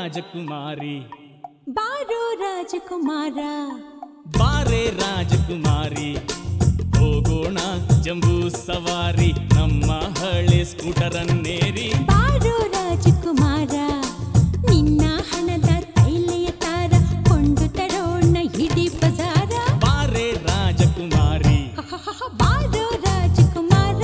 ರಾಜಕುಮಾರಿ ಬಾರೋ ರಾಜಕುಮಾರ ಬಾರೆ ರಾಜಕುಮಾರಿ ಹೋಗೋಣ ಜಂಬೂ ಸವಾರಿ ನಮ್ಮ ಹಳೆ ಸ್ಕೂಟರನ್ನೇರಿ ಬಾರೋ ರಾಜಕುಮಾರ ನಿನ್ನ ಹಣದ ತೈಲೆಯ ತಾರ ಕೊಂಡು ತರೋಣ ಇಡೀ ಬಜಾರ ಬಾರೆ ರಾಜಕುಮಾರಿ ಬಾರೋ ರಾಜಕುಮಾರ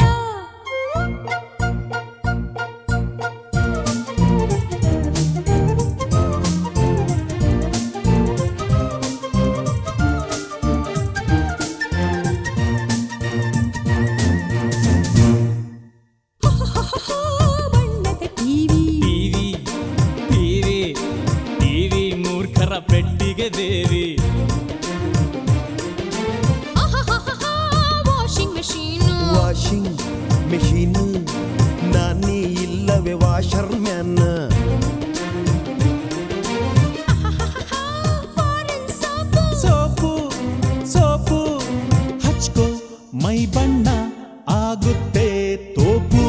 ಬಣ್ಣದ ಟಿವಿ ಟಿವಿ ಟಿವಿ ಟಿವಿ ಮೂರ್ಖರ ಪೆಟ್ಟಿಗೆ ದೇವಿ ವಾಷಿಂಗ್ ಮಷೀನು ವಾಷಿಂಗ್ ಮೆಷಿನ್ ನಾನೇ ಇಲ್ಲವೇ washer man foreign soap soap soap ಹಚ್ಕೋ ಮೈ ಬಣ್ಣ ಆಗುತ್ತೆ ತೋಪು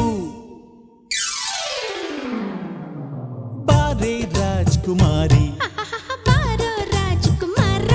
ಬಾರೆ ರಾಜ್ಕುಮಾರಿ ಬಾರೋ ರಾಜಕುಮಾರ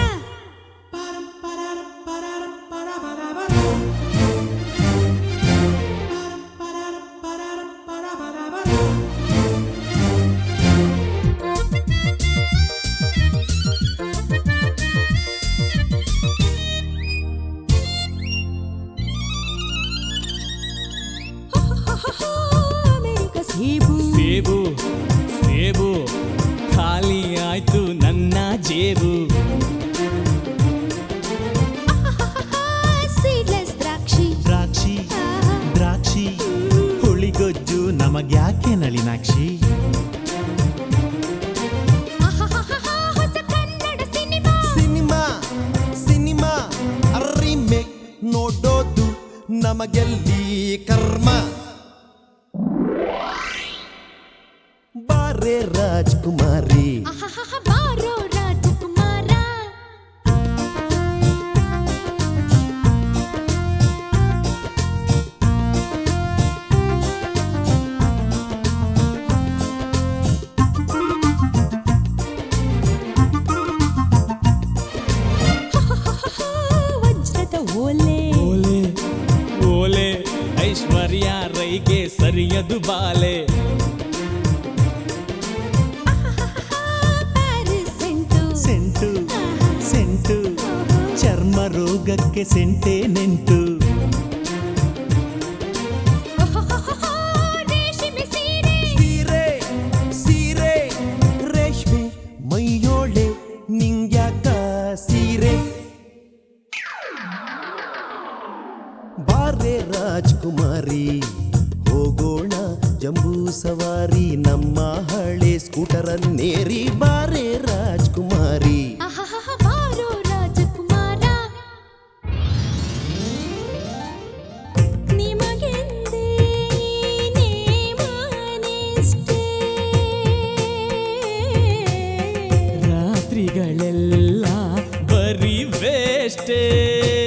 ಅಮೆರಿಕ ಸೇಬು ಸೇಬು ಸೇಬು ಖಾಲಿ ಆಯ್ತು ನನ್ನ ಜೇಬು ಸೀಡ್ಲೆಸ್ ದ್ರಾಕ್ಷಿ ದ್ರಾಕ್ಷಿ ದ್ರಾಕ್ಷಿ ಹುಳಿಗೊಜ್ಜು ನಮಗ್ಯಾಕೆ ನಳಿನಾಕ್ಷಿ ಹೊಸ Kannada cinema cinema cinema remake ನೋಡೋದು ನಮಗೆಲ್ಲಿ ಕರ್ಮ ಬಾರೆ ರಾಜ್ಕುಮಾರಿ ಬಾರೋ ರಾಜಕುಮಾರ ವಜ್ರದ ಓಲೆ ಓಲೆ ಓಲೆ ಐಶ್ವರ್ಯ ರೈಗೆ ಸರಿಯದು ಬಾಲೆ ಪ್ಯಾರಿಸ್ ಸೆಂಟು ಸೆಂಟು ಸೆಂಟು ಚರ್ಮ ರೋಗಕ್ಕೆ ಸೆಂಟೆ ನೆಂಟು ರೇಷ್ಮೆ ಸೀರೆ ಸೀರೆ ಸೀರೆ ರೇಷ್ಮೆ ಮೈಯೋಳೆ ನಿಂಗ್ಯಾಕ ಸೀರೆ ಬಾರೆ ರಾಜ್ಕುಮಾರಿ ಹೋಗೋಣ ಜಂಬೂ ಸವಾರಿ ನಮ್ಮ ಹಳೆ ಸ್ಕೂಟರನ್ನೇರಿ ಬಾರೆ ರಾಜ್ಕುಮಾರಿ ಆಹಾಹಾ, ಬಾರೋ ರಾಜಕುಮಾರ ನಿಮಗೆಂದೇ ನೇಮನಿಷ್ಟೇ. ರಾತ್ರಿಗಳೆಲ್ಲ ಬರೀ ವೇಷ್ಟೇ